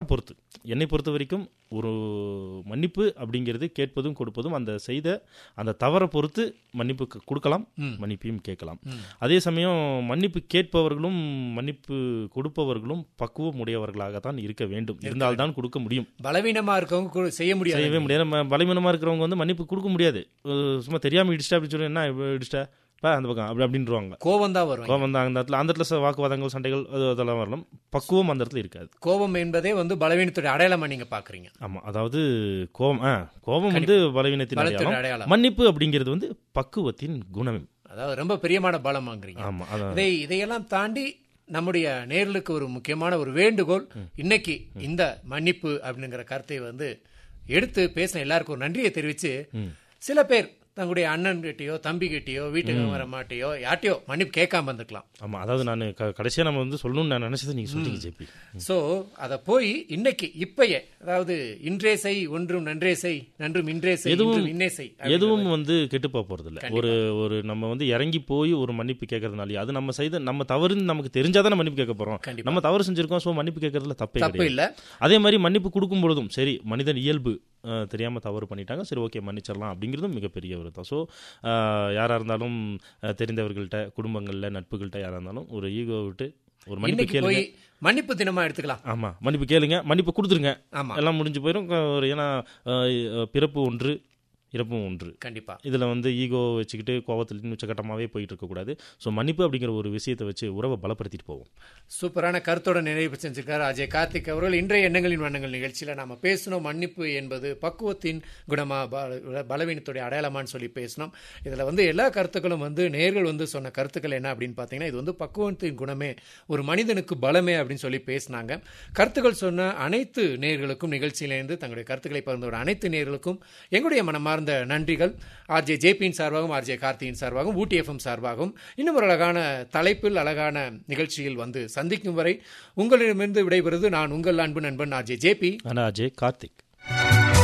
பொறுத்து என்னை பொறுத்த வரைக்கும் ஒரு மன்னிப்பு அப்படிங்கிறது கேட்பதும் கொடுப்பதும் அந்த செய்த அந்த தவறை பொறுத்து மன்னிப்பு க- கொடுக்கலாம் மன்னிப்பையும் கேட்கலாம் அதே சமயம் மன்னிப்பு கேட்பவர்களும் மன்னிப்பு கொடுப்பவர்களும் பக்குவம் உடையவர்களாகத்தான் இருக்க வேண்டும் இருந்தால்தான் கொடுக்க முடியும் பலவீனமா இருக்கவங்க கூட செய்ய முடியாது செய்யவே முடியாது நம்ம பலவீனமாக இருக்கிறவங்க வந்து மன்னிப்பு கொடுக்க முடியாது அஹ் சும்மா தெரியாமல் இடிச்சிட்டா அப்படின்னு சொல்லி என்ன இப்ப இடிச்சிட்டா பா அந்த பக்கம் அப்படி அப்படின்றவாங்க கோபம் தான் வரும் கோபம் வந்து அந்த இடத்துல அந்த இடத்துல ச- வாக்குவாதங்கள் சண்டைகள் அது அதெல்லாம் வரலாம் பக்குவம் அந்த இடத்துல இருக்காது கோபம் என்பதே வந்து பலவீனத்துடைய அடையாளமா நீங்க பாக்குறீங்க ஆமா அதாவது கோபம் ஆ கோபம் வந்து பலவீனத்தின் பலத்தின் அடையாளம் அடையாளம் மன்னிப்பு அப்படிங்கிறது வந்து பக்குவத்தின் குணம் அதாவது ரொம்ப பிரியமான பலம் வாங்குறீங்க ஆமா அதான் இதை இதையெல்லாம் தாண்டி நம்முடைய நேர்களுக்கு ஒரு முக்கியமான ஒரு வேண்டுகோள் இன்னைக்கு இந்த மன்னிப்பு அப்படிங்கிற கருத்தை வந்து எடுத்து பேசின எல்லாருக்கும் ஒரு நன்றியை தெரிவிச்சு சில பேர் தங்களுடைய அண்ணன் கிட்டயோ தம்பி கிட்டயோ வீட்டுக்கு வர மாட்டையோ யார்ட்டையோ மன்னிப்பு கேட்காம இருந்திருக்கலாம் ஆமா அதாவது நான் க கடைசியா நம்ம வந்து சொல்லணும்னு நான் நினைச்சது நீங்க சொல்லிட்டீங்க ஜேபி சோ அத போய் இன்னைக்கு இப்பயே அதாவது இன்றே செய் ஒன்றும் நன்றே செய் நன்றும் இன்றே செய் எதுவும் இன்றும் இன்னே செய் எதுவும் வந்து கெட்டு போக போறது இல்ல ஒரு ஒரு நம்ம வந்து இறங்கி போய் ஒரு மன்னிப்பு கேட்கறதுனால அது நம்ம செய்த நம்ம தவறுன்னு நமக்கு தெரிஞ்சாதான் மன்னிப்பு கேட்க போறோம் கண்டிப்பா. நம்ம தவறு செஞ்சிருக்கோம் சோ மன்னிப்பு கேட்கறதுல தப்பே தப்பு கிடையாது இல்ல அதே மாதிரி மன்னிப்பு கொடுக்கும் பொழுதும் சரி மனிதன் இயல்பு அஹ், தெரியாம தவறு பண்ணிட்டாங்க சரி ஓகே மன்னிச்சிடலாம் அப்படிங்கிறதும் மிகப்பெரிய ஒரு தான் ஸோ யாரா இருந்தாலும் அஹ், தெரிந்தவர்கள்ட்ட குடும்பங்கள்ல நட்புகள்கிட்ட யாரா இருந்தாலும் ஒரு ஈகோ விட்டு ஒரு மன்னிப்பு இன்னைக்கு கேளுங்க போய் மன்னிப்பு தினமா எடுத்துக்கலாம் ஆமா மன்னிப்பு கேளுங்க மன்னிப்பு கொடுத்துருங்க ஆமா எல்லாம் முடிஞ்சு போயிடும் க- ஒரு ஏன்னா அஹ், பிறப்பு ஒன்று இறப்பும் ஒன்று கண்டிப்பா இதில் வந்து ஈகோ வச்சுக்கிட்டு கோவத்தில் உச்சகட்டமாகவே போயிட்டு இருக்கக்கூடாது ஸோ மன்னிப்பு அப்படிங்கிற ஒரு விஷயத்தை வச்சு உறவை பலப்படுத்திட்டு போவோம் சூப்பரான கருத்தோட நிறைவு செஞ்சிருக்காரு அஜய் கார்த்திக் அவர்கள் இன்றைய எண்ணங்களின் வண்ணங்கள் நிகழ்ச்சியில நாம பேசணும் மன்னிப்பு என்பது பக்குவத்தின் குணமா பல- பலவீனத்துடைய அடையாளமான்னு சொல்லி பேசணும் இதுல வந்து எல்லா கருத்துக்களும் வந்து நேர்கள் வந்து சொன்ன கருத்துக்கள் என்ன அப்படின்னு பார்த்தீங்கன்னா இது வந்து பக்குவத்தின் குணமே ஒரு மனிதனுக்கு பலமே அப்படின்னு சொல்லி பேசினாங்க கருத்துக்கள் சொன்ன அனைத்து நேர்களுக்கும் நிகழ்ச்சியிலிருந்து தங்களுடைய கருத்துக்களை பகிர்ந்தோட அனைத்து நேர்களுக்கும் எங்களுடைய மனமார்ந்த நன்றிகள் ஆர்ஜே ஜேபியின் சார்பாகவும் ஆர்ஜே கார்த்தியின் சார்பாகவும் ஊட்டி எஃப்எம் சார்பாகவும் இன்னும் ஒரு அழகான தலைப்பில் அழகான நிகழ்ச்சியில் வந்து சந்திக்கும் வரை உங்களிடமிருந்து விடைபெறுவது நான் உங்கள் அன்பு நண்பன் ஆர்ஜே ஜேபி ஆனால் அஜய் கார்த்திக்